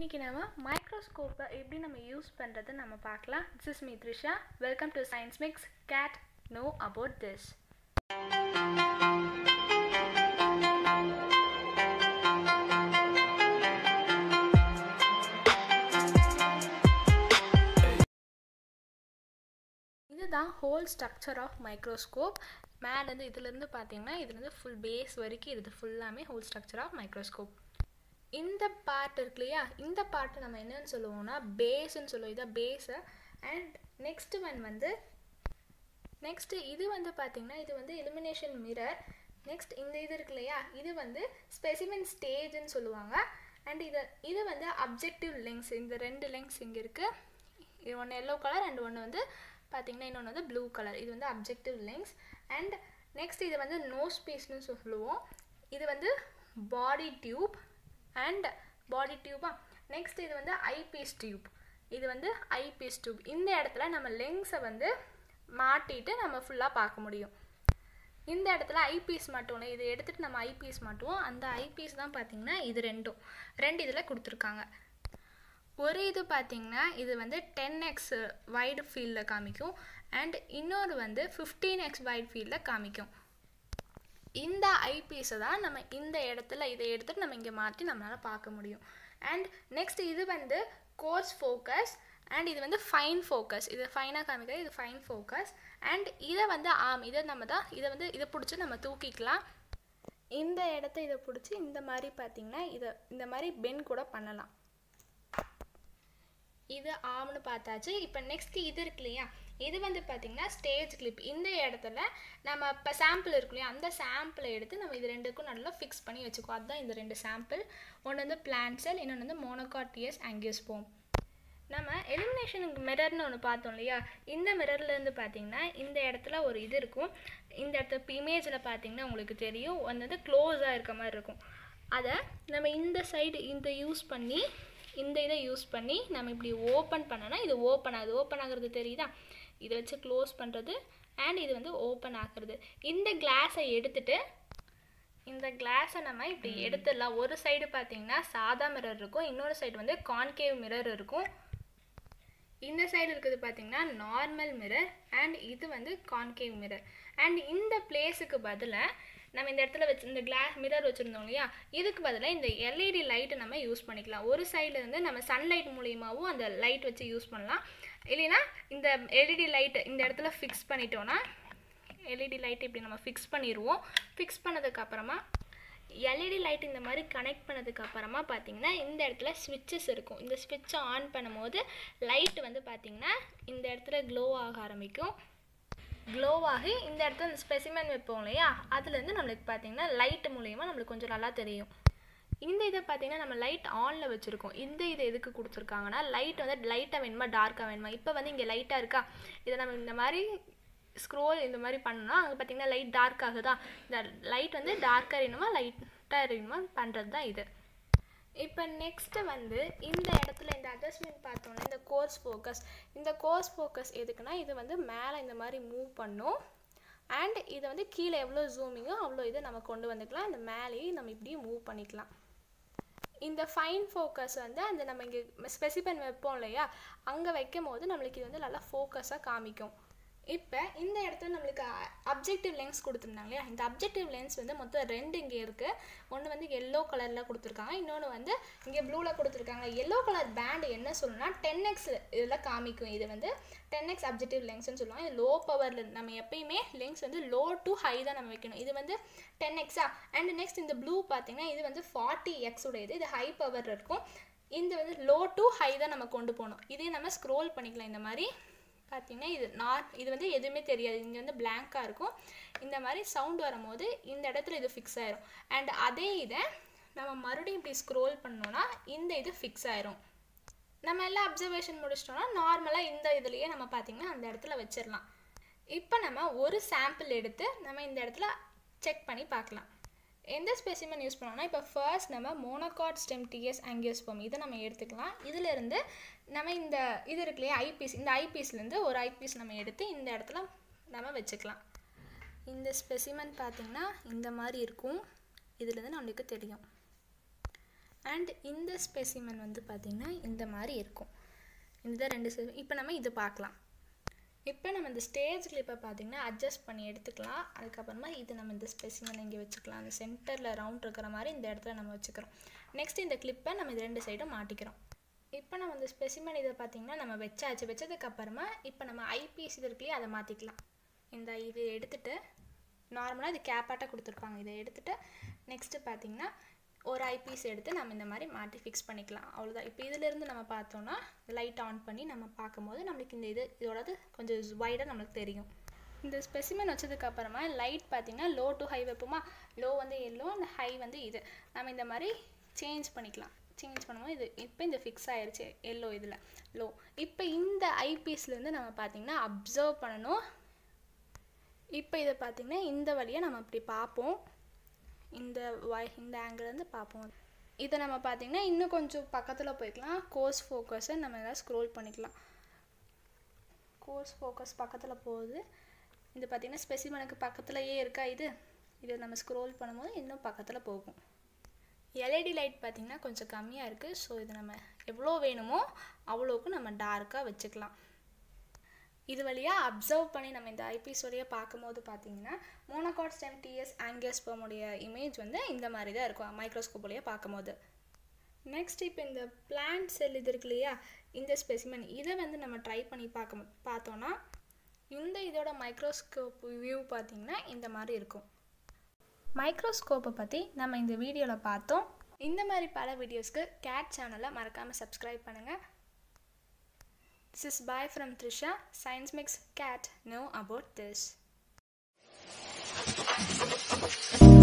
இன்றைக்கி நம்ம மைக்ரோஸ்கோப்பை எப்படி நம்ம யூஸ் பண்ணுறது நம்ம பார்க்கலாம் this is me Trisha welcome to science mix get know about this இதுதான் ஹோல் ஸ்ட்ரக்சர் ஆஃப் மைக்ரோஸ்கோப் மேலேருந்து இதுலேருந்து பார்த்தீங்கன்னா இதுலேருந்து ஃபுல் பேஸ் வரைக்கும் இது ஃபுல்லாமே ஹோல் ஸ்ட்ரக்சர் ஆஃப் மைக்ரோஸ்கோப் இந்த பார்ட் இருக்கு இல்லையா இந்த பார்ட்டை நம்ம என்னன்னு சொல்லுவோம்னா பேஸ்ன்னு சொல்லுவோம் இதான் பேஸை அண்ட் நெக்ஸ்ட் ஒன் வந்து நெக்ஸ்ட்டு இது வந்து பார்த்திங்கன்னா இது வந்து எலிமினேஷன் மிரர் நெக்ஸ்ட் இந்த இது இருக்கு இல்லையா இது வந்து ஸ்பெசிமென் ஸ்டேஜ்னு சொல்லுவாங்க அண்ட் இது இது வந்து அப்ஜெக்டிவ் லெங்ஸ் இந்த ரெண்டு லெங்ஸ் இங்கே இருக்குது இது ஒன்று எல்லோ கலர் அண்ட் ஒன்று வந்து பார்த்திங்கன்னா இன்னொன்று வந்து ப்ளூ கலர் இது வந்து அப்ஜெக்டிவ் லெங்ஸ் அண்ட் நெக்ஸ்ட் இது வந்து நோஸ் பீஸ்னு சொல்லுவோம் இது வந்து பாடி டியூப் அண்ட் பாடி டியூபா நெக்ஸ்ட் இது வந்து ஐபீஸ் டியூப் இது வந்து ஐபீஸ் டியூப் இந்த இடத்துல நம்ம லெங்ஸை வந்து மாட்டிட்டு நம்ம ஃபுல்லாக பார்க்க முடியும் இந்த இடத்துல ஐபீஸ் மாட்டோம்ல இதை எடுத்துகிட்டு நம்ம ஐபீஸ் மாட்டுவோம் அந்த ஐபீஸ் தான் பார்த்திங்கன்னா இது ரெண்டும் ரெண்டு இதில் கொடுத்துருக்காங்க ஒரு இது பார்த்திங்கன்னா இது வந்து டென் எக்ஸ் வைடு ஃபீல்டில் காமிக்கும் அண்ட் இன்னொரு வந்து ஃபிஃப்டீன் எக்ஸ் வைட் ஃபீல்டில் காமிக்கும் இந்த ஐபீஸை தான் நம்ம இந்த இடத்துல இதை எடுத்துகிட்டு நம்ம இங்கே மாற்றி நம்மளால் பார்க்க முடியும் அண்ட் நெக்ஸ்ட் இது வந்து கோர்ஸ் ஃபோக்கஸ் அண்ட் இது வந்து ஃபைன் ஃபோக்கஸ் இது ஃபைனாக காமிக்கிறது இது ஃபைன் ஃபோக்கஸ் அண்ட் இதை வந்து ஆம் இதை நம்ம தான் இதை வந்து இதை பிடிச்சி நம்ம தூக்கிக்கலாம் இந்த இடத்த இதை பிடிச்சி இந்த மாதிரி பார்த்திங்கன்னா இதை இந்த மாதிரி பென் கூட பண்ணலாம் இது ஆம்னு பார்த்தாச்சு இப்போ நெக்ஸ்ட் இது இருக்கு இல்லையா இது வந்து பார்த்திங்கன்னா ஸ்டேஜ் கிளிப் இந்த இடத்துல நம்ம இப்போ சாம்பிள் இருக்கு இல்லையா அந்த சாம்பிளை எடுத்து நம்ம இது ரெண்டுக்கும் நல்லா ஃபிக்ஸ் பண்ணி வச்சுக்கோ அதுதான் இந்த ரெண்டு சாம்பிள் ஒன்று வந்து பிளான்ட் செல் இன்னொன்று வந்து மோனோகாட்டியஸ் ஆங்கியோஸ்போம் நம்ம எலிமினேஷனுக்கு மிரர்னு ஒன்று பார்த்தோம் இல்லையா இந்த மிரர்லேருந்து பார்த்தீங்கன்னா இந்த இடத்துல ஒரு இது இருக்கும் இந்த இடத்துல இமேஜில் பார்த்தீங்கன்னா உங்களுக்கு தெரியும் வந்து க்ளோஸாக இருக்க மாதிரி இருக்கும் அதை நம்ம இந்த சைடு இந்த யூஸ் பண்ணி இந்த இதை யூஸ் பண்ணி நம்ம இப்படி ஓப்பன் பண்ணோன்னா இது ஓப்பன் ஆகுது ஓப்பன் ஆகுறது தெரியுதா இதை வச்சு க்ளோஸ் பண்ணுறது அண்ட் இது வந்து ஓப்பன் ஆகுறது இந்த கிளாஸை எடுத்துட்டு இந்த கிளாஸை நம்ம இப்படி எடுத்துடலாம் ஒரு சைடு பார்த்தீங்கன்னா சாதா மிரர் இருக்கும் இன்னொரு சைடு வந்து கான்கேவ் மிரர் இருக்கும் இந்த சைடு இருக்கிறது பார்த்தீங்கன்னா நார்மல் மிரர் அண்ட் இது வந்து கான்கேவ் மிரர் அண்ட் இந்த பிளேஸுக்கு பதிலாக நம்ம இந்த இடத்துல வச்சு இந்த கிளாஸ் மிரர் வச்சுருந்தோம் இல்லையா இதுக்கு பதிலாக இந்த எல்இடி லைட்டை நம்ம யூஸ் பண்ணிக்கலாம் ஒரு சைடில் இருந்து நம்ம சன்லைட் மூலியமாகவும் அந்த லைட் வச்சு யூஸ் பண்ணலாம் இல்லைன்னா இந்த எல்இடி லைட்டை இந்த இடத்துல ஃபிக்ஸ் பண்ணிட்டோன்னா எல்இடி லைட் இப்படி நம்ம ஃபிக்ஸ் பண்ணிடுவோம் ஃபிக்ஸ் பண்ணதுக்கப்புறமா எல்இடி லைட் இந்த மாதிரி கனெக்ட் பண்ணதுக்கு அப்புறமா பார்த்தீங்கன்னா இந்த இடத்துல ஸ்விட்சஸ் இருக்கும் இந்த ஸ்விட்சை ஆன் பண்ணும்போது லைட் வந்து பார்த்திங்கன்னா இந்த இடத்துல க்ளோ ஆக ஆரம்பிக்கும் க்ளோ ஆகி இந்த இடத்துல இந்த ஸ்பெசிமென் வைப்போம் இல்லையா அதுலேருந்து நம்மளுக்கு பார்த்தீங்கன்னா லைட் மூலயமா நம்மளுக்கு கொஞ்சம் நல்லா தெரியும் இந்த இதை பார்த்தீங்கன்னா நம்ம லைட் ஆனில் வச்சுருக்கோம் இந்த இதை எதுக்கு கொடுத்துருக்காங்கன்னா லைட் வந்து லைட்டாக வேணுமா டார்க்காக வேணுமா இப்போ வந்து இங்கே லைட்டாக இருக்கா இதை நம்ம இந்த மாதிரி ஸ்க்ரோல் இந்த மாதிரி பண்ணோம்னா அங்கே பார்த்தீங்கன்னா லைட் டார்க் ஆகுதா இந்த லைட் வந்து டார்க்காக இருக்கணுமா லைட்டாக இருக்கணுமா பண்ணுறது தான் இது இப்போ நெக்ஸ்ட்டு வந்து இந்த இடத்துல இந்த அட்ஜஸ்ட்மெண்ட் பார்த்தோன்னா இந்த கோர்ஸ் ஃபோக்கஸ் இந்த கோர்ஸ் ஃபோக்கஸ் எதுக்குன்னா இது வந்து மேலே இந்த மாதிரி மூவ் பண்ணும் அண்ட் இதை வந்து கீழே எவ்வளோ ஜூமிங்கோ அவ்வளோ இதை நம்ம கொண்டு வந்துக்கலாம் இந்த மேலேயே நம்ம இப்படியே மூவ் பண்ணிக்கலாம் இந்த ஃபைன் ஃபோக்கஸ் வந்து அந்த நம்ம இங்கே ஸ்பெசிஃபன் வைப்போம் இல்லையா அங்கே வைக்கும் போது நம்மளுக்கு இது வந்து நல்லா ஃபோக்கஸாக காமிக்கும் இப்போ இந்த இடத்துல நம்மளுக்கு அப்ஜெக்டிவ் லென்ஸ் கொடுத்துருந்தாங்க இல்லையா இந்த அப்ஜெக்டிவ் லென்ஸ் வந்து மொத்தம் ரெண்டு இங்கே இருக்குது ஒன்று வந்து எல்லோ கலரில் கொடுத்துருக்காங்க இன்னொன்று வந்து இங்கே ப்ளூவில் கொடுத்துருக்காங்க எல்லோ கலர் பேண்டு என்ன சொல்லணும்னா டென் எக்ஸ் இதில் காமிக்கும் இது வந்து டென் எக்ஸ் அப்ஜெக்டிவ் லென்ஸ்னு சொல்லுவாங்க இது லோ பவரில் நம்ம எப்பயுமே லென்ஸ் வந்து லோ டு ஹை தான் நம்ம வைக்கணும் இது வந்து டென் எக்ஸா அண்ட் நெக்ஸ்ட் இந்த ப்ளூ பார்த்தீங்கன்னா இது வந்து ஃபார்ட்டி எக்ஸ் உடையது இது ஹை பவர் இருக்கும் இந்த வந்து லோ டு ஹை தான் நம்ம கொண்டு போகணும் இதே நம்ம ஸ்க்ரோல் பண்ணிக்கலாம் இந்த மாதிரி பார்த்தீங்கன்னா இது நாட் இது வந்து எதுவுமே தெரியாது இங்கே வந்து பிளாங்காக இருக்கும் இந்த மாதிரி சவுண்ட் வரும்போது இந்த இடத்துல இது ஃபிக்ஸ் ஆயிரும் அண்ட் அதே இதை நம்ம மறுபடியும் இப்படி ஸ்க்ரோல் பண்ணோன்னா இந்த இது ஃபிக்ஸ் ஆயிரும் நம்ம எல்லாம் அப்சர்வேஷன் முடிச்சிட்டோம்னா நார்மலாக இந்த இதுலேயே நம்ம பார்த்திங்கன்னா அந்த இடத்துல வச்சிடலாம் இப்போ நம்ம ஒரு சாம்பிள் எடுத்து நம்ம இந்த இடத்துல செக் பண்ணி பார்க்கலாம் எந்த ஸ்பெசிமன் யூஸ் பண்ணோம்னா இப்போ ஃபர்ஸ்ட் நம்ம மோனோகாட் ஸ்டெம் டிஎஸ் ஆங்கியோஸ்போம் இதை நம்ம எடுத்துக்கலாம் இதிலேருந்து நம்ம இந்த இது இருக்கு இல்லையா ஐபீஸ் இந்த ஐபீஸ்லேருந்து ஒரு ஐபீஸ் நம்ம எடுத்து இந்த இடத்துல நம்ம வச்சுக்கலாம் இந்த ஸ்பெசிமன் பார்த்திங்கன்னா இந்த மாதிரி இருக்கும் இதுலேருந்து நம்மளுக்கு தெரியும் அண்ட் இந்த ஸ்பெசிமன் வந்து பார்த்திங்கன்னா இந்த மாதிரி இருக்கும் இந்த ரெண்டு இப்போ நம்ம இது பார்க்கலாம் இப்போ நம்ம இந்த ஸ்டேஜ் கிளிப்பை பார்த்திங்கன்னா அட்ஜஸ்ட் பண்ணி எடுத்துக்கலாம் அதுக்கப்புறமா இது நம்ம இந்த ஸ்பெசிமன் இங்கே வச்சுக்கலாம் அந்த சென்டரில் ரவுண்ட் இருக்கிற மாதிரி இந்த இடத்துல நம்ம வச்சுக்கிறோம் நெக்ஸ்ட் இந்த கிளிப்பை நம்ம இது ரெண்டு சைடும் மாட்டிக்கிறோம் இப்போ நம்ம இந்த ஸ்பெசிமன் இதை பார்த்திங்கன்னா நம்ம வச்சாச்சு வச்சதுக்கப்புறமா இப்போ நம்ம ஐபிஎஸ் இது இருக்குல்லையே அதை மாற்றிக்கலாம் இந்த இது எடுத்துகிட்டு நார்மலாக இது கேப்பாட்டாக கொடுத்துருப்பாங்க இதை எடுத்துகிட்டு நெக்ஸ்ட்டு பார்த்திங்கன்னா ஒரு ஐபீஸ் எடுத்து நம்ம இந்த மாதிரி மாட்டி ஃபிக்ஸ் பண்ணிக்கலாம் அவ்வளோதான் இப்போ இதிலேருந்து நம்ம பார்த்தோன்னா லைட் ஆன் பண்ணி நம்ம பார்க்கும்போது நம்மளுக்கு இந்த இது இதோடது கொஞ்சம் வைடாக நம்மளுக்கு தெரியும் இந்த ஸ்பெசிமன் வச்சதுக்கப்புறமா லைட் பார்த்திங்கன்னா லோ டு ஹை வைப்போமா லோ வந்து எல்லோ அந்த ஹை வந்து இது நம்ம இந்த மாதிரி சேஞ்ச் பண்ணிக்கலாம் சேஞ்ச் பண்ணும்போது இது இப்போ இந்த ஃபிக்ஸ் ஆயிடுச்சு எல்லோ இதில் லோ இப்போ இந்த ஐபீஸ்லேருந்து நம்ம பார்த்திங்கன்னா அப்சர்வ் பண்ணணும் இப்போ இதை பார்த்திங்கன்னா இந்த வழியாக நம்ம அப்படி பார்ப்போம் இந்த வை இந்த ஆங்கிலேருந்து பார்ப்போம் இதை நம்ம பார்த்திங்கன்னா இன்னும் கொஞ்சம் பக்கத்தில் போய்க்கலாம் கோர்ஸ் ஃபோக்கஸை நம்ம எதாவது ஸ்க்ரோல் பண்ணிக்கலாம் கோர்ஸ் ஃபோக்கஸ் பக்கத்தில் போகுது இது பார்த்திங்கன்னா ஸ்பெசிமனுக்கு பக்கத்துலையே இருக்கா இது இதை நம்ம ஸ்க்ரோல் பண்ணும்போது இன்னும் பக்கத்தில் போகும் எல்இடி லைட் பார்த்திங்கன்னா கொஞ்சம் கம்மியாக இருக்குது ஸோ இது நம்ம எவ்வளோ வேணுமோ அவ்வளோக்கு நம்ம டார்க்காக வச்சுக்கலாம் இது வழியாக அப்சர்வ் பண்ணி நம்ம இந்த ஐபிஎஸ் வழியாக பார்க்கும்போது பார்த்தீங்கன்னா மோனோகாட் ஸ்டெம் டிஎஸ் ஆங்கியோஸ்போமுடைய இமேஜ் வந்து இந்த மாதிரி தான் இருக்கும் மைக்ரோஸ்கோப் வழியாக பார்க்கும்போது நெக்ஸ்ட் இப்போ இந்த பிளான்ட் செல் இது இருக்கு இல்லையா இந்த ஸ்பெசிமன் இதை வந்து நம்ம ட்ரை பண்ணி பார்க்க பார்த்தோன்னா இந்த இதோட மைக்ரோஸ்கோப் வியூ பார்த்திங்கன்னா இந்த மாதிரி இருக்கும் மைக்ரோஸ்கோப்பை பற்றி நம்ம இந்த வீடியோவில் பார்த்தோம் இந்த மாதிரி பல வீடியோஸ்க்கு கேட் சேனலை மறக்காமல் சப்ஸ்கிரைப் பண்ணுங்கள் This is bye from Trisha. Science makes cat know about this.